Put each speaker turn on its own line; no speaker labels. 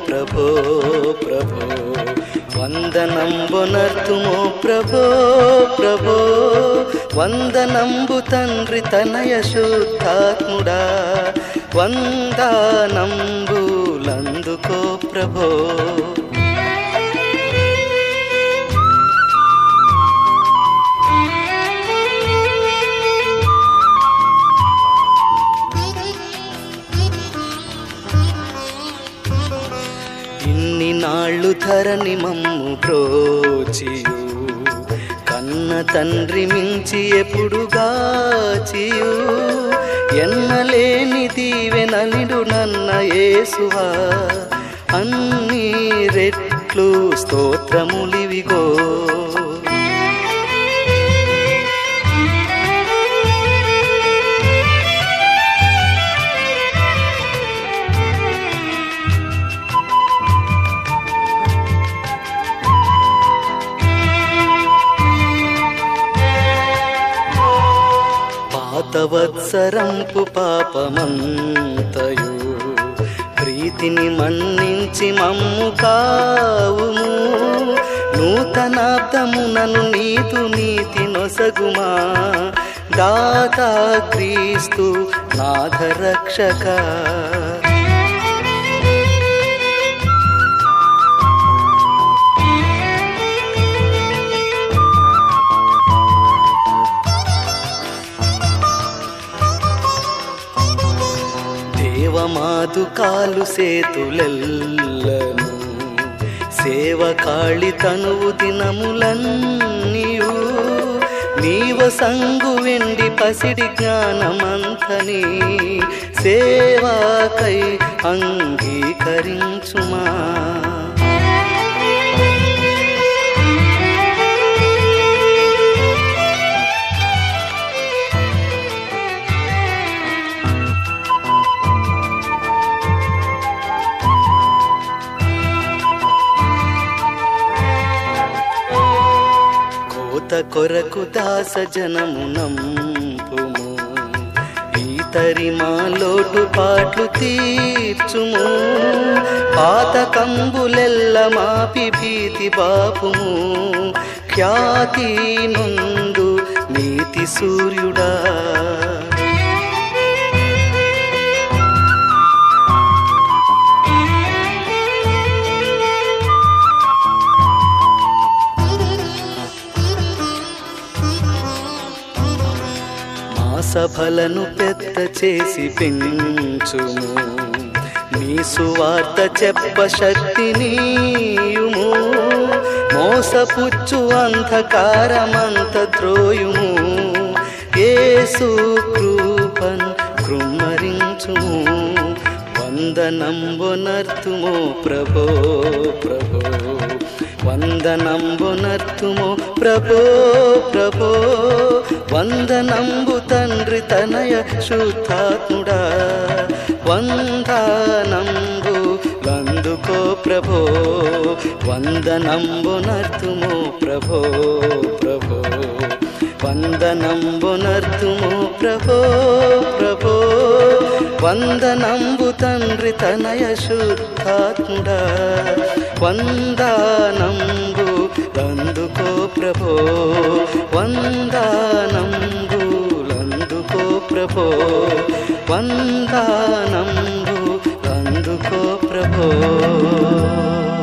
ప్రభో ప్రభో వందనంబునర్తుమో ప్రభో ప్రభో వందనంబు తండ్రి తనయ శుద్ధాత్ముడా వందనంబులందుకో ప్రభో ఇన్ని నాళ్ళు ధరని మమ్ము బ్రోచియు కన్న తండ్రి మించి ఎప్పుడు గాచియు ఎన్నలేని దీవెనలిడు నన్న యేసువా అన్ని రెట్లు స్తోత్రములివిగో పాతవత్సరంపు పాపమంతయు ప్రీతిని మన్నించి మమ్ము కావుము నూతనాబ్దమునను నీతు నీతి నొసగుమా దాతా క్రీస్తు నాథరక్షక దేవమాదు కాలు సేతులెల్లను సేవ కాళి తనువు దినములన్నీయు నీవ సంగు వెండి పసిడి జ్ఞానమంతని సేవాకై అంగీకరించుమా కోత కొరకు దాస జనమునంపుము ఈతరి మా లోటు పాట్లు తీర్చుము పాత కంబులెల్ల మాపి భీతి బాపుము ఖ్యాతి నుండు నీతి సూర్యుడా మా సభలను పెద్ద చేసి పెంచుము నీ సువార్త చెప్ప శక్తినీయుము మోసపుచ్చు అంధకారమంత ద్రోయుము ఏసు కృపన్ కృమ్మరించుము వందనంబునర్తుము ప్రభో ప్రభో వందనంబునర్తుము ప్రభో ప్రభో వందనంబు తండ్రి తనయ శుద్ధాత్ముడా వందనంబు లందుకో ప్రభో వందనంబునర్తుము ప్రభో ప్రభో వందనంబునర్తుము ప్రభో ప్రభో వందనంబు తండ్రి తనయ శుద్ధాత్ముడా వందనంబు లందుకో ప్రభో వందనంబు లందుకో ప్రభో వందనంబు లందుకో ప్రభో